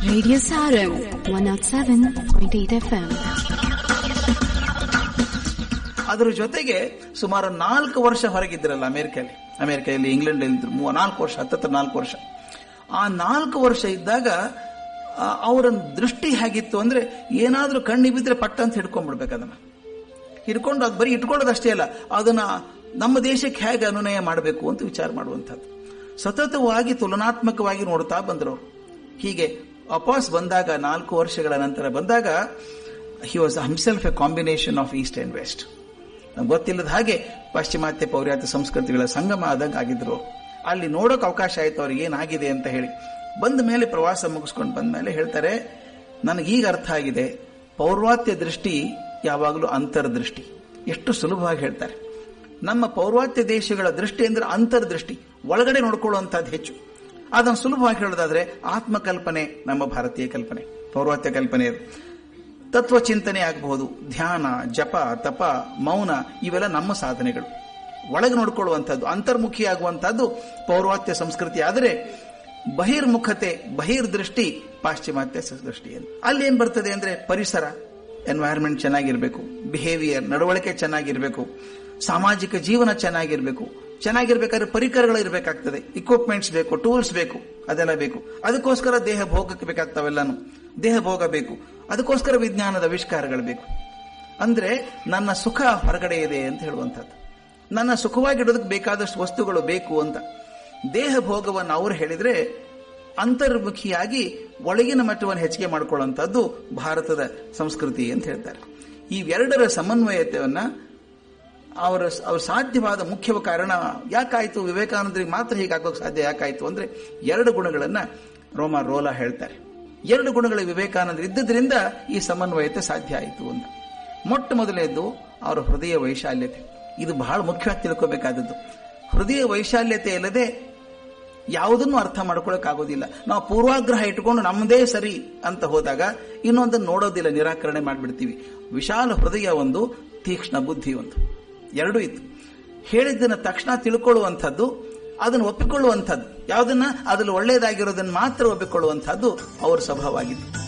Radio Sarum 107.8 FM. ಅದರ ಜೊತೆಗೆ ಸುಮಾರು ನಾಲ್ಕು ವರ್ಷ ಹೊರಗಿದ್ರಲ್ಲ ಅಮೆರಿಕಲ್ಲಿ ಅಮೆರಿಕದಲ್ಲಿ ಇಂಗ್ಲೆಂಡ್ ಇದ್ರು ಮೂವ ನಾಲ್ಕು ವರ್ಷ ಹತ್ತತ್ರ ನಾಲ್ಕು ವರ್ಷ ಆ ನಾಲ್ಕು ವರ್ಷ ಇದ್ದಾಗ ಆ, ಅವರ ದೃಷ್ಟಿ ಹೇಗಿತ್ತು ಅಂದ್ರೆ ಏನಾದ್ರೂ ಕಣ್ಣಿ ಬಿದ್ರೆ ಪಟ್ಟ ಅಂತ ಹಿಡ್ಕೊಂಡ್ಬಿಡ್ಬೇಕು ಅದನ್ನ ಹಿಡ್ಕೊಂಡು ಅದು ಬರೀ ಇಟ್ಕೊಳ್ಳೋದಷ್ಟೇ ಅಲ್ಲ ಅದನ್ನ ನಮ್ಮ ದೇಶಕ್ಕೆ ಹೇಗೆ ಅನುನಯ ಮಾಡಬೇಕು ಅಂತ ವಿಚಾರ ಮಾಡುವಂಥದ್ದು ಸತತವಾಗಿ ತುಲನಾತ್ಮಕವಾಗಿ ನೋಡ್ತಾ ಬಂದರು ಅವರು ಹೀಗೆ ವಾಪಸ್ ಬಂದಾಗ ನಾಲ್ಕು ವರ್ಷಗಳ ನಂತರ ಬಂದಾಗ he was himself a combination of east and west ನಮ್ಗೆ ಗೊತ್ತಿಲ್ಲದ ಹಾಗೆ ಪಾಶ್ಚಿಮಾತ್ಯ ಪೌರ್ಯಾತ್ಯ ಸಂಸ್ಕೃತಿಗಳ ಸಂಗಮ ಆದಂಗೆ ಆಗಿದ್ರು ಅವ್ರು. ಅಲ್ಲಿ ನೋಡೋಕೆ ಅವಕಾಶ ಆಯ್ತು ಅವ್ರಿಗೆ ಏನಾಗಿದೆ ಅಂತ ಹೇಳಿ ಬಂದ ಮೇಲೆ ಪ್ರವಾಸ ಮುಗಿಸ್ಕೊಂಡು ಬಂದ ಮೇಲೆ ಹೇಳ್ತಾರೆ ನನಗೀಗ ಅರ್ಥ ಆಗಿದೆ ಪೌರ್ವಾತ್ಯ ದೃಷ್ಟಿ ಯಾವಾಗಲೂ ಅಂತರ್ದೃಷ್ಟಿ ಎಷ್ಟು ಸುಲಭವಾಗಿ ಹೇಳ್ತಾರೆ ನಮ್ಮ ಪೌರ್ವಾತ್ಯ ದೇಶಗಳ ದೃಷ್ಟಿ ಅಂದ್ರೆ ಅಂತರ್ದೃಷ್ಟಿ ಒಳಗಡೆ ನೋಡ್ಕೊಳ್ಳುವಂಥದ್ದು ಹೆಚ್ಚು ಅದನ್ನು ಸುಲಭವಾಗಿ ಹೇಳೋದಾದ್ರೆ ಆತ್ಮಕಲ್ಪನೆ ನಮ್ಮ ಭಾರತೀಯ ಕಲ್ಪನೆ ಪೌರ್ವಾತ್ಯ ಕಲ್ಪನೆ ಅದು ತತ್ವ ಚಿಂತನೆ ಆಗಬಹುದು ಧ್ಯಾನ ಜಪ ತಪ ಮೌನ ಇವೆಲ್ಲ ನಮ್ಮ ಸಾಧನೆಗಳು ಒಳಗೆ ನೋಡ್ಕೊಳ್ಳುವಂಥದ್ದು ಅಂತರ್ಮುಖಿ ಆಗುವಂತಹದ್ದು ಪೌರ್ವಾತ್ಯ ಸಂಸ್ಕೃತಿ ಆದರೆ ಬಹಿರ್ಮುಖತೆ ಬಹಿರ್ದೃಷ್ಟಿ ಪಾಶ್ಚಿಮಾತ್ಯ ದೃಷ್ಟಿ ಅಂತ ಅಲ್ಲಿ ಏನ್ ಬರ್ತದೆ ಅಂದ್ರೆ ಪರಿಸರ ಎನ್ವೈರನ್ಮೆಂಟ್ ಚೆನ್ನಾಗಿರ್ಬೇಕು ಬಿಹೇವಿಯರ್ ನಡವಳಿಕೆ ಚೆನ್ನಾಗಿರ್ಬೇಕು ಸಾಮಾಜಿಕ ಜೀವನ ಚೆನ್ನಾಗಿರ್ಬೇಕು ಚೆನ್ನಾಗಿರ್ಬೇಕಾದ್ರೆ ಪರಿಕರಗಳು ಇರಬೇಕಾಗ್ತದೆ ಇಕ್ವಿಪ್ಮೆಂಟ್ಸ್ ಬೇಕು ಟೂಲ್ಸ್ ಬೇಕು ಅದೆಲ್ಲ ಬೇಕು ಅದಕ್ಕೋಸ್ಕರ ದೇಹ ಭೋಗಕ್ಕೆ ಬೇಕಾಗ್ತಾವೆಲ್ಲಾನು ದೇಹ ಭೋಗ ಬೇಕು ಅದಕ್ಕೋಸ್ಕರ ವಿಜ್ಞಾನದ ಆವಿಷ್ಕಾರಗಳು ಬೇಕು ಅಂದ್ರೆ ನನ್ನ ಸುಖ ಹೊರಗಡೆ ಇದೆ ಅಂತ ಹೇಳುವಂಥದ್ದು ನನ್ನ ಸುಖವಾಗಿಡೋದಕ್ಕೆ ಬೇಕಾದಷ್ಟು ವಸ್ತುಗಳು ಬೇಕು ಅಂತ ದೇಹ ಭೋಗವನ್ನು ಅವರು ಹೇಳಿದ್ರೆ ಅಂತರ್ಮುಖಿಯಾಗಿ ಒಳಗಿನ ಮಟ್ಟವನ್ನು ಹೆಚ್ಚಿಗೆ ಮಾಡಿಕೊಳ್ಳುವಂಥದ್ದು ಭಾರತದ ಸಂಸ್ಕೃತಿ ಅಂತ ಹೇಳ್ತಾರೆ ಇವೆರಡರ ಸಮನ್ವಯತೆಯನ್ನ ಅವರ ಅವ್ರ ಸಾಧ್ಯವಾದ ಮುಖ್ಯ ಕಾರಣ ಯಾಕಾಯ್ತು ವಿವೇಕಾನಂದರಿಗೆ ಮಾತ್ರ ಹೀಗಾಗೋಕೆ ಸಾಧ್ಯ ಯಾಕಾಯ್ತು ಅಂದ್ರೆ ಎರಡು ಗುಣಗಳನ್ನ ರೋಮಾ ರೋಲಾ ಹೇಳ್ತಾರೆ ಎರಡು ಗುಣಗಳ ವಿವೇಕಾನಂದರು ಇದ್ದದ್ರಿಂದ ಈ ಸಮನ್ವಯತೆ ಸಾಧ್ಯ ಆಯಿತು ಅಂತ ಮೊಟ್ಟ ಮೊದಲನೇದು ಅವರ ಹೃದಯ ವೈಶಾಲ್ಯತೆ ಇದು ಬಹಳ ಮುಖ್ಯವಾಗಿ ತಿಳ್ಕೋಬೇಕಾದದ್ದು ಹೃದಯ ವೈಶಾಲ್ಯತೆ ಇಲ್ಲದೆ ಯಾವುದನ್ನು ಅರ್ಥ ಮಾಡ್ಕೊಳ್ಳೋಕ್ಕಾಗೋದಿಲ್ಲ ನಾವು ಪೂರ್ವಾಗ್ರಹ ಇಟ್ಕೊಂಡು ನಮ್ಮದೇ ಸರಿ ಅಂತ ಹೋದಾಗ ಇನ್ನೊಂದನ್ನು ನೋಡೋದಿಲ್ಲ ನಿರಾಕರಣೆ ಮಾಡಿಬಿಡ್ತೀವಿ ವಿಶಾಲ ಹೃದಯ ಒಂದು ತೀಕ್ಷ್ಣ ಬುದ್ಧಿ ಒಂದು ಎರಡೂ ಇತ್ತು ಹೇಳಿದ್ದನ್ನ ತಕ್ಷಣ ತಿಳ್ಕೊಳ್ಳುವಂಥದ್ದು ಅದನ್ನು ಒಪ್ಪಿಕೊಳ್ಳುವಂಥದ್ದು ಯಾವುದನ್ನ ಅದ್ರಲ್ಲಿ ಒಳ್ಳೆಯದಾಗಿರೋದನ್ನ ಮಾತ್ರ ಒಪ್ಪಿಕೊಳ್ಳುವಂಥದ್ದು ಅವ್ರ ಸ್ವಭಾವವಾಗಿತ್ತು